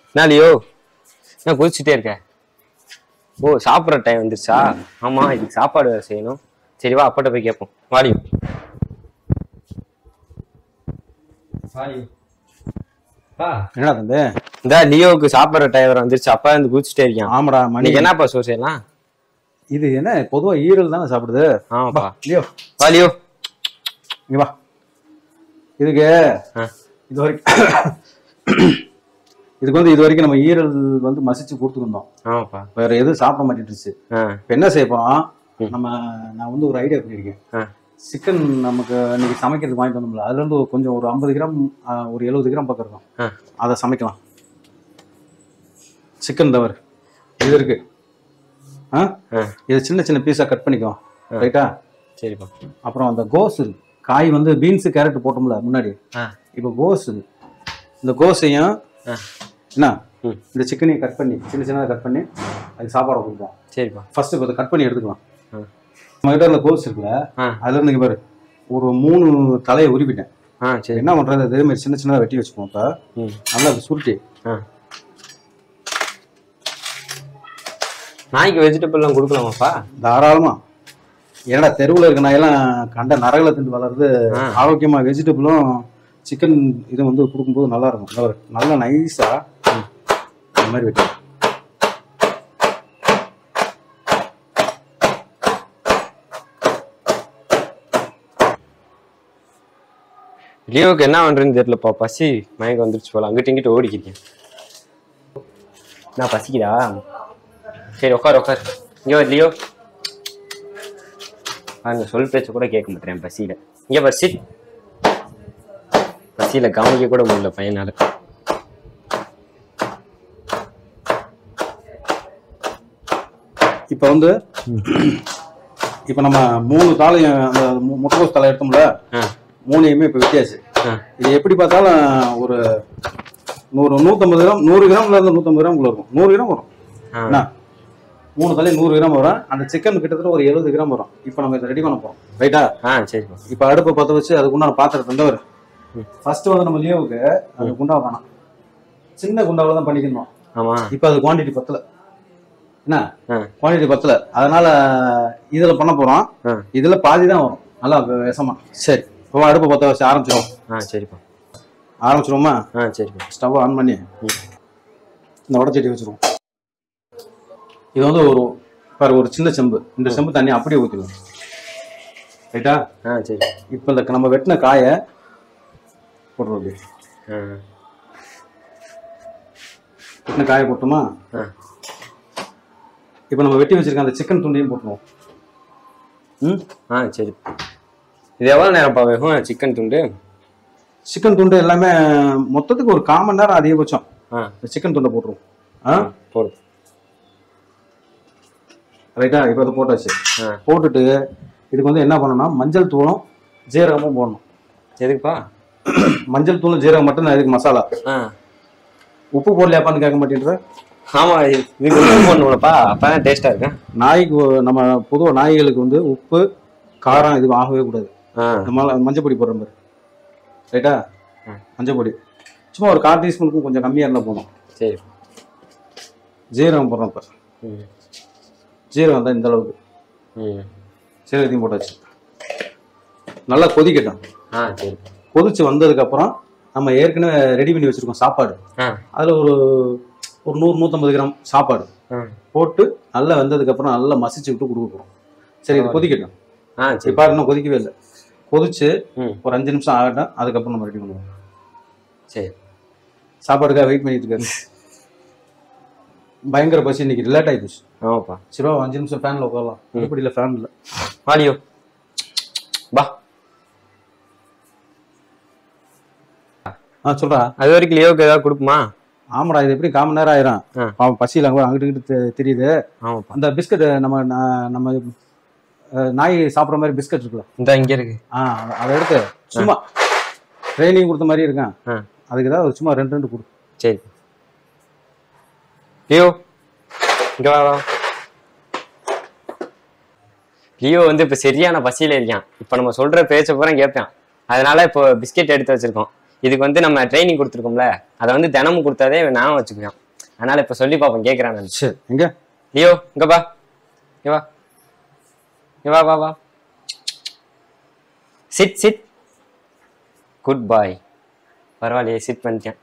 என்ன லியோ என்ன குதிச்சுட்டே இருக்க ஓ சாப்பிட்ற டைம் வந்துருச்சா ஆமா இதுக்கு சாப்பாடு வேற செய்யணும் சரி வா அப்பாட்ட போய் கேட்போம் வாடி வாடி வா என்னடா தம்பி இந்த லியோவுக்கு சாப்பிட்ற டைம் வேற வந்துருச்சு அப்பா வந்து குதிச்சுட்டே இருக்கான் ஆமாடா மணி இன்னைக்கு என்னப்பா சோறு செய்யலாம் இது என்ன பொதுவா ஈரல் தானே சாப்பிடுது ஆமாப்பா லியோ வா லியோ இங்க வா இதுக்கு ஆ இது வரைக்கும் இதுக்கு வந்து இது வரைக்கும் நம்ம ஈரல் வந்து மசிச்சு கொடுத்துருந்தோம் ஆமாப்பா வேற எதுவும் சாப்பிட மாட்டேட்டுருச்சு ஆ இப்போ என்ன செய்ய போறோம் நம்ம நான் வந்து ஒரு ஐடியா பண்ணியிருக்கேன் ஆ சிக்கன் நமக்கு இன்னைக்கு சமைக்கிறதுக்கு வாங்கிட்டு வந்தோம்ல அதுல இருந்து ஒரு கொஞ்சம் ஒரு ஐம்பது கிராம் ஆ, ஒரு எழுபது கிராம் பக்கம் இருக்கும் ஆ அதை சமைக்கலாம் சிக்கன் தவறு இது இருக்கு ஆ ஆ இதை சின்ன சின்ன பீஸா கட் பண்ணிக்கோ ரைட்டா சரிப்பா அப்புறம் அந்த கோஸ் இருக்கு காய் வந்து பீன்ஸு கேரட் போட்டோம்ல முன்னாடி ஆ இப்போ கோஸ் இருக்கு இந்த கோஸையும் ஆ என்ன ம் இந்த சிக்கனையும் கட் பண்ணி சின்ன சின்னதாக கட் பண்ணி அதுக்கு சாப்பாடு கொடுப்போம் சரிப்பா ஃபர்ஸ்ட் இப்போ கட் பண்ணி எடுத்துக்கலாம் ஆ நம்ம கிட்ட இருந்த கோஸ் இருக்குல்ல ஆ அதுல இருந்து இங்க பாரு ஒரு மூணு தலையை உருவிட்டேன் ஆ சரி என்ன பண்றது அதே மாதிரி சின்ன சின்னதாக வெட்டி வச்சுக்குவோம் இப்போ ம் நல்லா அப்படி சுருட்டி ஆ நாய்க்கு வெஜிடபிள்லாம் கொடுக்கலாமாப்பா தாராளமா ஏன்னா தெருவில் இருக்க நாயெல்லாம் கண்ட நரகளை திண்டு வளருது ஆ. ஆரோக்கியமா வெஜிடபிளும் சிக்கன் இது வந்து கொடுக்கும்போது நல்லா இருக்கும் நல்லா இருக்கு. நல்லா நைஸா இந்த மாதிரி வெட்டி லியோவுக்கு என்ன பண்றதுன்னு தெரியலப்பா பசி மயக்கம் வந்துருச்சு போல அங்கிட்ட இங்கிட்ட ஓடிக்கிறேன் நான் பசிக்குதா சரி உட்கார் உட்கார் இங்க வா லியோ அந்த சொல் பேச்ச கூட கேட்க மாட்டேன் பசியில இங்க பசி பசியில கவனிக்க கூட முடியல பையனால இப்போ வந்து இப்போ நம்ம மூணு தாளையும் அந்த மு- முட்டைகோஸ் தலை எடுத்தோம்ல ஆ மூணையுமே இப்போ வித்தியாச்சு ஆ இது எப்படி பார்த்தாலும் ஒரு நூறு நூற்றம்பது கிராம் நூறு கிராம்ல இருந்து நூற்றம்பது கிராம்குள்ள இருக்கும் நூறு கிராம் வரும் ஆ என்ன மூணு தலையும் நூறு கிராம் வரும் அந்த சிக்கன் கிட்டத்தட்ட ஒரு எழுபது கிராம் வரும் இப்போ நம்ம இதை ரெடி பண்ண போறோம் ரைட்டா ஆ சரிப்பா இப்போ அடுப்பை பற்ற வச்சு அதுக்குண்டான பாத்திரத்தை வந்து ஒரு ஃபர்ஸ்ட் வந்து நம்ம லியோவுக்கு அது குண்டா வேணாம் சின்ன குண்டாவில் தான் பண்ணிக்கணும் ஆமா இப்போ அது குவாண்டிட்டி பத்தல என்ன ஆ குவாண்டிட்டி பத்தல அதனால இதுல பண்ண போறோம் ஆ இதுல பாதி தான் வரும் நல்லா விஷமா சரி இப்போ அடுப்பை பற்ற வச்சு ஆரம்பிச்சிடும் ஆ சரிப்பா ஆரம்பிச்சிருவோமா ஆ சரிப்பா ஸ்டவ் ஆன் பண்ணி ம் இந்த வடச்சட்டி வச்சிருவோம் இது வந்து ஒரு பாரு ஒரு சின்ன செம்பு இந்த செம்பு தண்ணி அப்படியே ஊற்றிடுவோம் ரைட்டா ஆ சரி இப்போ இந்த நம்ம வெட்டின காயை போட்டுருவோம் அப்படியே ஆ வெட்டின காயை போட்டோமா ஆ இப்போ நம்ம வெட்டி வச்சிருக்க அந்த சிக்கன் துண்டையும் போட்டுருவோம் ம் ஆ சரி இது எவ்வளோ நேரம்ப்பா வேகும் சிக்கன் துண்டு சிக்கன் துண்டு எல்லாமே மொத்தத்துக்கு ஒரு கால் மணி நேரம் அதிகபட்சம் ஆ இந்த சிக்கன் துண்டை போட்டுருவோம் ஆ போடு ரைட்டா இப்போ அதை போட்டாச்சு ஆ போட்டுட்டு இதுக்கு வந்து என்ன பண்ணணும்னா மஞ்சள் தூளும் ஜீரகமும் போடணும் எதுக்குப்பா மஞ்சள் தூளும் ஜீரகம் மட்டும் தான் இதுக்கு மசாலா ஆ உப்பு போடலையாப்பான்னு கேட்க மாட்டேன்ற ஆமா இது- இதுக்கு உப்பு போடணும்லப்பா அப்பதான் டேஸ்டா இருக்கும் நாய்க்கு ஒ- நம்ம பொதுவாக நாய்களுக்கு வந்து உப்பு காரம் இது ஆகவே கூடாது ஆ நம்ம மஞ்சள் பொடி போடுற மாதிரி ரைட்டா ஆ. மஞ்சள் பொடி சும்மா ஒரு கால் டீஸ்பூனுக்கும் கொஞ்சம் கம்மியாக இருந்தால் போதும் சரி ஜீரகம் போடுறோம் இப்போ ம் ஜீரகம் தான் இந்த அளவுக்கு ம் சீரகத்தையும் போட்டாச்சு நல்லா கொதிக்கட்டும் ஆ சரி கொதிச்சு வந்ததுக்கப்புறம் நம்ம ஏற்கனவே ரெடி பண்ணி வச்சுருக்கோம் சாப்பாடு ஆ அதில் ஒரு ஒரு நூறு நூற்றம்பது கிராம் சாப்பாடு ஆ போட்டு நல்லா வெந்ததுக்கப்புறம் நல்லா மசிச்சு விட்டு கொடுக்க போகிறோம் சரி இது கொதிக்கட்டும் ஆ சரி சரி பாரு இன்னும் கொதிக்கவே இல்லை கொதிச்சு ம் ஒரு அஞ்சு நிமிஷம் ஆகட்டும் அதுக்கப்புறம் நம்ம ரெடி பண்ணுவோம் சரி சாப்பாடுக்காக வெயிட் பண்ணிட்டு இருக்காரு பயங்கர பசி இன்னைக்கு ரிலேட் ஆகி போச்சு ஆமாப்பா சரி வா, அஞ்சு நிமிஷம் ஃபேனில் உட்காரலாம் இப்படியில் ஃபேன் இல்லை வாலியோ பா ஆ சொல்றா அது வரைக்கும் லியோவுக்கு ஏதாவது கொடுக்குமா ஆமாடா இது எப்படி காமன் நேரம் ஆயிரும் ஆ. பாவம் பசியில் அங்கே அங்கிட்டு இங்கிட்டு தெ- தெரியுது ஆமாப்பா அந்த பிஸ்கட் நம்ம நா- நம்ம அஹ், நாய் சாப்பிட்ற மாதிரி பிஸ்கட் இருக்குல்ல இந்த இங்க இருக்கு ஆ அதை எடுத்து சும்மா ட்ரைனிங் கொடுத்த மாதிரி இருக்கான் ஆ அதுக்கு ஏதாவது சும்மா ரெண்டு ரெண்டு கொடு சரி லியோ இங்க வா வா லியோ வந்து இப்ப சரியான பசியில இருக்கான் இப்ப நம்ம சொல்ற பேச்ச பூரா கேட்பான் அதனால இப்போ பிஸ்கெட் எடுத்து வச்சிருக்கோம் இதுக்கு வந்து நம்ம ட்ரைனிங் கொடுத்துருக்கோம்ல அதை வந்து தினமும் கொடுத்தாதே இவன் ஞாபகம் வச்சுக்குவான் அதனால இப்ப சொல்லி பார்ப்போம் கேட்கறான் நான் சரி எங்க ஐயோ இங்க வா இங்க வா இங்க வா வா வா சிட் சிட் குட் பாய் பரவாயில்லையே சிட் பண்ணிட்டேன்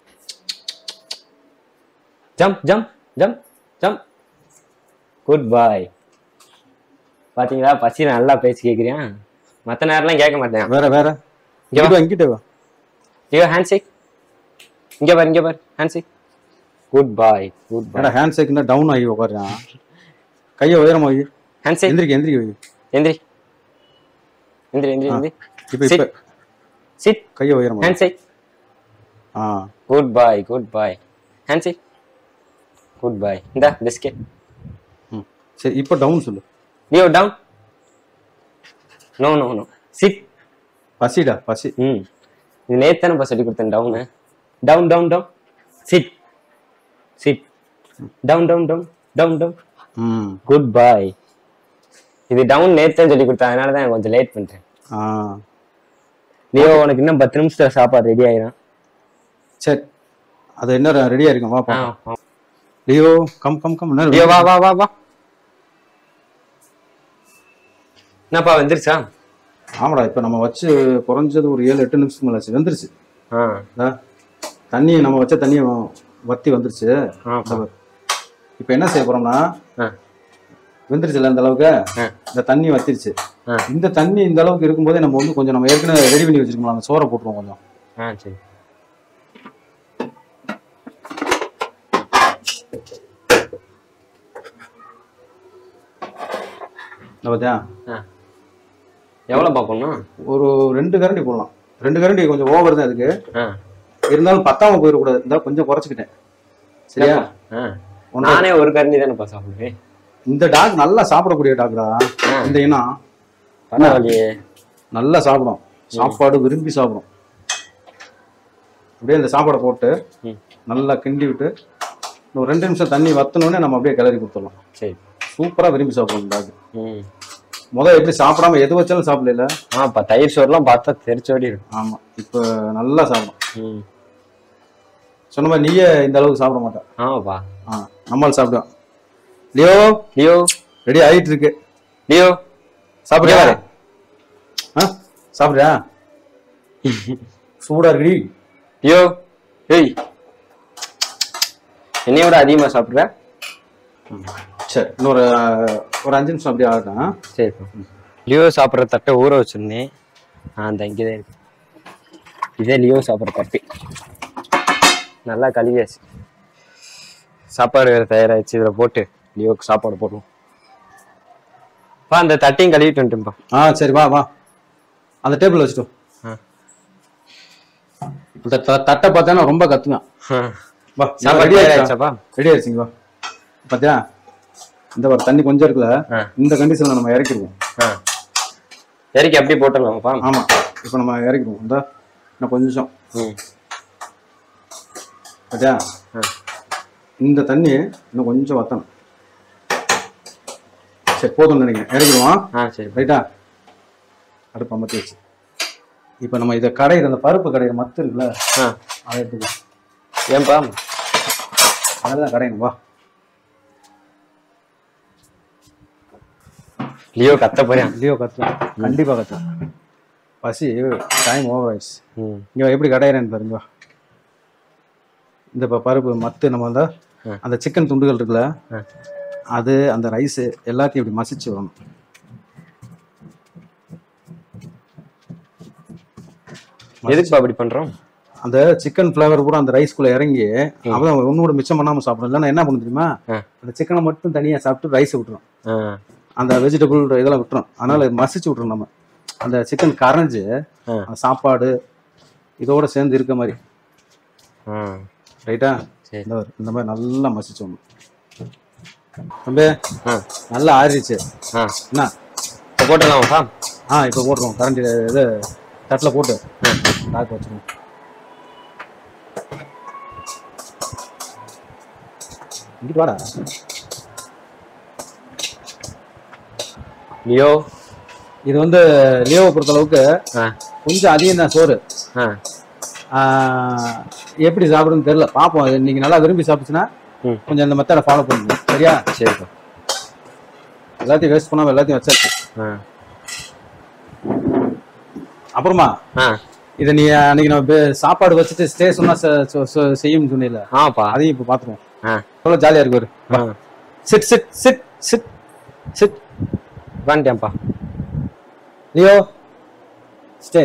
jump jump jump jump good boy பாத்தீங்களா பசி நல்லா பேசி கேட்குறியான் மற்ற நேரம்லாம் கேட்க மாட்டேன் வேற வேற இங்க வா. இங்கிட்ட வா, இங்கிட்ட வா ஐயோ ஹேண்ட் ஷேக் இங்க பாரு இங்க பாரு hand shake good boy good boy ஏடா ஹேண்ட் ஷேக்னா டவுன் ஆகி உட்காருறான் கையை உயரமா வை ஹேண்ட் ஷேக் எந்திரிக்க எந்திரிக்க வை எந்திரி எந்திரி எந்திரி எந்திரி இப்போ இப்போ சிட் கையை உயரமா வை. ஹேண்ட் ஷேக் ஆ good boy good boy hand shake good boy இந்த பிஸ்கெட் ம் சரி இப்போ டவுன் சொல்லு Leo down no no no sit பசிடா பசி ம் இது நேத்தானப்பா சொல்லி கொடுத்தேன் down down down down sit sit down down down down down ம் குட் பாய் இது டவுன் நேத்தான் சொல்லி கொடுத்தேன் அதனால தான் கொஞ்சம் லேட் பண்ணிட்டேன் ஆ லியோ உனக்கு இன்னும் பத்து நிமிஷத்துல சாப்பாடு ரெடி ஆயிரும் சரி அது என்ன ரெடியா இருக்கும் வாப்பா ஆ, ஆ. லியோ கம் கம் கம் என்ன லியோ வா வா வா வா என்னப்பா வந்துருச்சா ஆமாடா இப்போ நம்ம வச்சு குறைஞ்சது ஒரு ஏழு எட்டு நிமிஷத்துக்கு மேலே ஆச்சு வந்துருச்சு ஆ இதா, தண்ணி நம்ம வச்ச தண்ணியை வத்தி வந்துருச்சு ஆ இப்போ என்ன செய்ய போறோம்னா ஆ வெந்துருச்சுல இந்த அளவுக்கு ஆ. இந்த தண்ணி வத்திருச்சு ஆ. இந்த தண்ணி இந்த அளவுக்கு இருக்கும்போதே நம்ம வந்து கொஞ்சம் நம்ம ஏற்கனவே ரெடி பண்ணி வச்சிருக்கோம் அந்த சோறை போட்டுருவோம் கொஞ்சம் ஆ சரி இந்த பார்த்தியா ஆ எவ்வளோப்பா போடணும் ஒரு ரெண்டு கரண்டி போடலாம் ரெண்டு கரண்டி கொஞ்சம் ஓவர் தான் அதுக்கு ஆ இருந்தாலும் பத்தாம போயிடக்கூடாது இந்த கொஞ்சம் குறைச்சிக்கிட்டேன் சரியா ஆ ஒன்றரை- நானே ஒரு கரண்டி தானேப்பா சாப்பிடுவேன் இந்த டாக் நல்லா சாப்பிடக்கூடிய டாக்டா ஆ. இந்த இனம் பரவாயில்லையே நல்லா சாப்பிடும் சாப்பாடு விரும்பி சாப்பிடும் அப்படியே இந்த சாப்பாடை போட்டு ம் நல்லா கிண்டி விட்டு ஒரு ரெண்டு நிமிஷம் தண்ணி வத்தனோடனே நம்ம அப்படியே கிளறி கொடுத்துடலாம் சரி சூப்பரா விரும்பி சாப்பிடும் டாக் ம் முதல்ல எப்படி சாப்பிடாம எது வச்சாலும் சாப்பிடல ஆப்பா தயிர் சோறுலாம் பார்த்தா தெரிச்சோடி இருக்கும் ஆமா இப்போ நல்லா சாப்பிடும் ம் சொன்ன மாதிரி நீயே இந்த அளவுக்கு சாப்பிட மாட்டேன் ஆமாப்பா ஆ நம்மால் சாப்பிடுவோம் லியோ லியோ ரெடி ஆயிட்டு இருக்கு லியோ சாப்பிடுறியா இங்க வாரு. ஆ சாப்பிடுறியா சூடா இருக்குடி லியோ ஏய் என்னைய விட அதிகமா சாப்பிடுற சரி இன்னொரு ஒரு அஞ்சு நிமிஷம் அப்படியே ஆகட்டும் சரிப்பா லியோ சாப்பிட்ற தட்டை ஊற வச்சிருந்தேன் ஆ அந்த இங்கே தான் இருக்கு இதே லியோ சாப்பிட்ற தட்டு நல்லா கழுவியாச்சு சாப்பாடு வேறு தயாராகிடுச்சு இதில் போட்டு லியோக்கு சாப்பாடு போடுவோம் பா அந்த தட்டையும் கழுவிட்டு வந்துட்டுப்பா ஆ சரி வா வா அந்த டேபிள் வச்சுட்டோம் ஆ. இந்த த- தட்டை பார்த்தேன்னா ரொம்ப கத்துவேன் வா சாப்பாடு ரெடி தயாராகிடுச்சாப்பா ரெடி ஆயிடுச்சுங்க வா பாத்தியா இந்த ஒரு தண்ணி கொஞ்சம் இருக்குல்ல ஆ. இந்த கண்டிஷன்ல நம்ம இறக்கிடுவோம் ஆ இறக்கி அப்படியே போட்டுடலாமாப்பா ஆமா இப்போ நம்ம இறக்கிடுவோம் இந்த இன்னும் கொஞ்சம் ம் பாத்தியா ஆ இந்த தண்ணி இன்னும் கொஞ்சம் வத்தணும் சரி போதும்னு நினைக்கிறேன் இறக்கிடுவோம் ஆ சரி ரைட்டா அடுப்பு அமர்த்தி வச்சு இப்போ நம்ம இதை கடையிற அந்த பருப்பு கடையிற மத்து இருக்குல்ல ஆ அதை எடுத்துக்கோ ஏன்பா அதில் தான் கடையணும் வா லியோ கத்த போறியான் லியோ கத்துவேன் கண்டிப்பாக கத்துவேன் பசி டைம் ஓவர் ஆயிடுச்சு ம் இங்கே எப்படி கடையிறேன்னு பாருங்க வா இந்த இப்போ பருப்பு மத்து நம்ம அந்த ஆ. அந்த சிக்கன் துண்டுகள் இருக்குல்ல ஆ அது அந்த ரைஸு எல்லாத்தையும் இப்படி மசிச்சு வரணும் எதுக்குப்பா அப்படி பண்றோம் அந்த சிக்கன் ஃப்ளேவர் கூட அந்த ரைஸ்குள்ள இறங்கி அவன் ஒன்னோட மிச்சம் பண்ணாம சாப்பிடும் இல்லைன்னா என்ன பண்ணு தெரியுமா ஆ. அந்த சிக்கனை மட்டும் தனியா சாப்பிட்டு ரைஸ் விட்டுரும் ஆ அந்த வெஜிடபிள் இதெல்லாம் விட்டுரும் அதனால மசிச்சு விட்டுரும் நம்ம அந்த சிக்கன் கரைஞ்சு ஆ. அந்த சாப்பாடு இதோட சேர்ந்து இருக்க மாதிரி ஆ ரைட்டா சரி. இந்த பாரு, இந்த மாதிரி நல்லா மசிச்சு விடணும் தம்பி ஆ நல்லா ஆறிடுச்சு ஆ என்ன இப்போ போட்டுடலாமாப்பா ஆ இப்போ போட்டுருவோம் கரண்ட் இது தட்டில் போட்டு தாக்கு வச்சிருவோம் இங்கிட்டு வாடா லியோ இது வந்து லியோவை பொறுத்த அளவுக்கு ஆ கொஞ்சம் அதிகம் தான் சோறு ஆ ஆஹ், எப்படி சாப்பிடுன்னு தெரியல பார்ப்போம் அது இன்னைக்கு நல்லா விரும்பி சாப்பிட்டுச்சுன்னா ம். கொஞ்சம் இந்த மெத்தடை ஃபாலோ பண்ணுங்க சரியா சரிப்பா எல்லாத்தையும் வேஸ்ட் பண்ணாம எல்லாத்தையும் வச்சாச்சு ஆ அப்புறமா ஆ இதை நீ அன்னைக்கு நம்ம பே- சாப்பாடு வச்சுட்டு ஸ்டே சொன்னா செ- செ- செ- செய்யும்னு சொன்னீல ஆப்பா அதையும் இப்போ பார்த்துருவோம் ஆ எவ்வளோ ஜாலியாக இருக்கு ஒரு ஆ sit sit sit sit sit உட்காந்துட்டேன்ப்பா லியோ ஸ்டே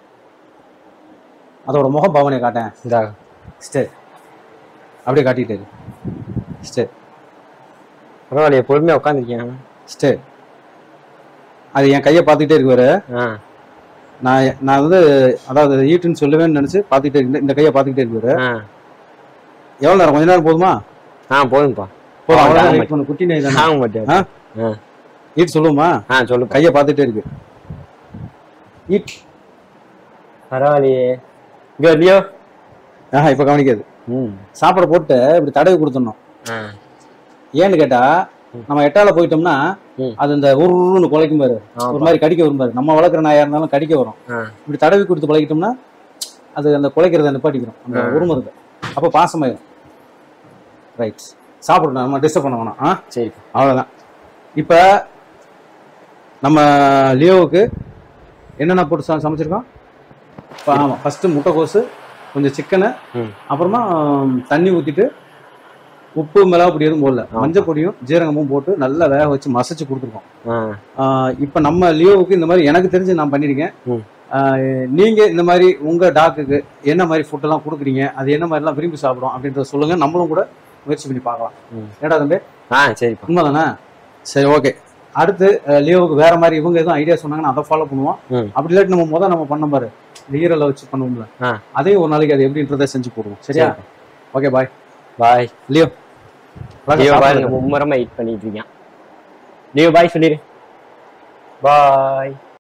அதோட முகம் பாவனையை காட்டேன் இந்தா ஸ்டே அப்படியே காட்டிட்டு இரு. ஸ்டே பரவாயில்லையே பொறுமையாக உட்காந்துருக்கேன் ஸ்டே அது என் கையை பார்த்துக்கிட்டே இருக்குவாரு ஆ நான் நான் வந்து அதாவது ஈட்டுன்னு சொல்லுவேன்னு நினைச்சு பார்த்துக்கிட்டே இருக்கு இந்த கையை பார்த்துக்கிட்டே இருக்குவாரு ஆ எவ்வளோ நேரம் கொஞ்ச நேரம் போதுமா ஆ போதும்ப்பா போதும் ஆ, அவ்வளோதான் தாங்க வெயிட் பண்ணு குட்டி நெய் தானே தாங்க மாட்டேன் ஆ ஆ ஈட் சொல்லுவோமா ஆ சொல்லுப்பா கையை பார்த்துட்டே இருக்கு ஈட் பரவாயில்லையே இங்கே இல்லையோ ஆஹா இப்போ கவனிக்காது ம் சாப்பாடு போட்டு இப்படி தடவி கொடுத்துடணும் ஆ ஏன்னு கேட்டா நம்ம எட்டால போயிட்டோம்னா ம். அது இந்த உருன்னு குலைக்கும் பாரு ஆமாப்பா. ஒரு மாதிரி கடிக்க வரும் பாரு நம்ம வளர்க்குற நாயா இருந்தாலும் கடிக்க வரும் ஆ இப்படி தடவி கொடுத்து பழகிட்டோம்னா அது அந்த குலைக்கிறத நிப்பாட்டிக்கிறோம் அந்த ஆ. உருமுறது அப்போ பாசமாயிரும் ரைட் சாப்பிடணும் நம்ம டிஸ்டர்ப் பண்ண வேணாம் ஆ சரிப்பா அவ்வளோதான் இப்போ நம்ம லியோவுக்கு என்னென்ன போட்டு ச- சமைச்சிருக்கோம் இப்போ ஆமாம் ஃபஸ்ட்டு முட்டைக்கோசு கொஞ்சம் சிக்கனு ம் அப்புறமா ம், தண்ணி ஊற்றிட்டு உப்பு மிளகா பொடி எதுவும் போடல ஆமா. மஞ்சள் பொடியும் ஜீரகமும் போட்டு நல்லா வேக வச்சு மசைச்சு கொடுத்துருக்கோம் ஆ இப்போ நம்ம லியோவுக்கு இந்த மாதிரி எனக்கு தெரிஞ்சு நான் பண்ணியிருக்கேன் ம். ஆஹ் நீங்க இந்த மாதிரி உங்க டாக்குக்கு என்ன மாதிரி ஃபுட்டெல்லாம் கொடுக்குறீங்க அது என்ன மாதிரிலாம் விரும்பி சாப்பிடும் அப்படின்றத சொல்லுங்க நம்மளும் கூட முயற்சி பண்ணி பார்க்கலாம் ம். ஏடா தம்பி ஆ சரிப்பா உண்மைதானே சரி ஓகே அடுத்து அஹ், லியோவுக்கு வேற மாதிரி இவங்க எதுவும் ஐடியா சொன்னாங்கன்னா அதை ஃபாலோ பண்ணுவோம் ம். அப்படி இல்லாட்டி நம்ம முதல் நம்ம பண்ண பாரு இந்த ஈரலை வச்சு பண்ணுவோம்ல ஆ. அதையும் ஒரு நாளைக்கு அது எப்படின்றத செஞ்சு போடுவோம் சரியா ஓகே பாய் பாய் லியோ வாங்க, லியோ பாய் சாப்பிடுங்க. மும்மரமா வெயிட் பண்ணிட்டு இருக்கேன் லியோ பாய் சொல்லிடு பாய்